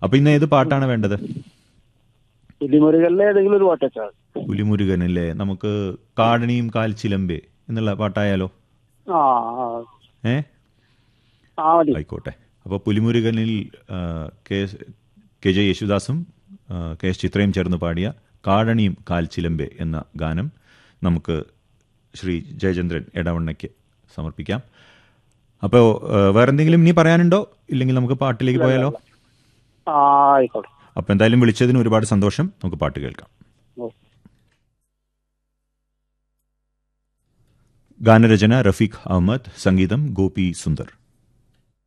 അപ്പൊ ഇന്ന് ഏത് പാട്ടാണ് വേണ്ടത് പുലിമുരുകളിലെ ഏതെങ്കിലും ഒരു പാട്ട് വെച്ചാൽ മതി. പുലിമുരുകനല്ലേ നമുക്ക് കാടണിയും കാൽച്ചിലമ്പേ എന്നുള്ള പാട്ടായാലോ ആ ആ. ഏ ആ മതി ആയിക്കോട്ടെ അപ്പോൾ പുലിമുരുകനിൽ ആ, കെ എസ്- കെ ജെ യേശുദാസും ആ, കെ എസ് ചിത്രയും ചേർന്ന് പാടിയ കാടണിയും കാൽച്ചിലമ്പെ എന്ന ഗാനം നമുക്ക് ശ്രീ ജയചന്ദ്രൻ എടവണ്ണയ്ക്ക് സമർപ്പിക്കാം അപ്പോൾ വേറെന്തെങ്കിലും ഇനി പറയാനുണ്ടോ ഇല്ലെങ്കിൽ നമുക്ക് പാട്ടിലേക്ക് പോയാലോ ആ ആയിക്കോട്ടെ അപ്പോൾ എന്തായാലും വിളിച്ചതിന് ഒരുപാട് സന്തോഷം നമുക്ക് പാട്ട് കേൾക്കാം ഓ. ഗാനരചന റഫീഖ് അഹമ്മദ് സംഗീതം ഗോപി സുന്ദർ